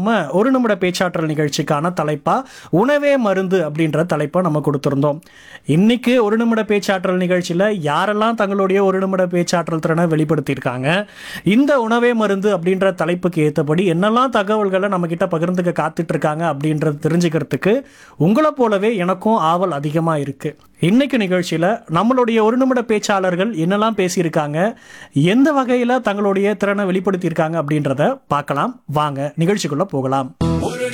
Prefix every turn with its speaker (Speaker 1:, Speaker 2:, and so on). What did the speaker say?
Speaker 1: நம்ம ஒரு நிமிட பேச்சாற்றல் நிகழ்ச்சிக்கான தலைப்பா உணவே மருந்து அப்படின்ற தலைப்பை நம்ம கொடுத்திருந்தோம் இன்னைக்கு ஒரு நிமிட பேச்சாற்றல் நிகழ்ச்சியில் யாரெல்லாம் தங்களுடைய ஒரு நிமிட பேச்சாற்றல் திறனை வெளிப்படுத்தியிருக்காங்க இந்த உணவே மருந்து அப்படின்ற தலைப்புக்கு ஏற்றபடி என்னெல்லாம் தகவல்களை நம்ம கிட்ட பகிர்ந்துக்க காத்துட்டு இருக்காங்க அப்படின்றது தெரிஞ்சுக்கிறதுக்கு உங்களை போலவே எனக்கும் ஆவல் அதிகமாக இருக்கு இன்னைக்கு நிகழ்ச்சியில் நம்மளுடைய ஒரு நிமிட பேச்சாளர்கள் என்னெல்லாம் பேசியிருக்காங்க எந்த வகையில் தங்களுடைய திறனை வெளிப்படுத்தியிருக்காங்க அப்படின்றத பார்க்கலாம் வாங்க நிகழ்ச்சிக்குள்ள போகலாம்
Speaker 2: ஒரு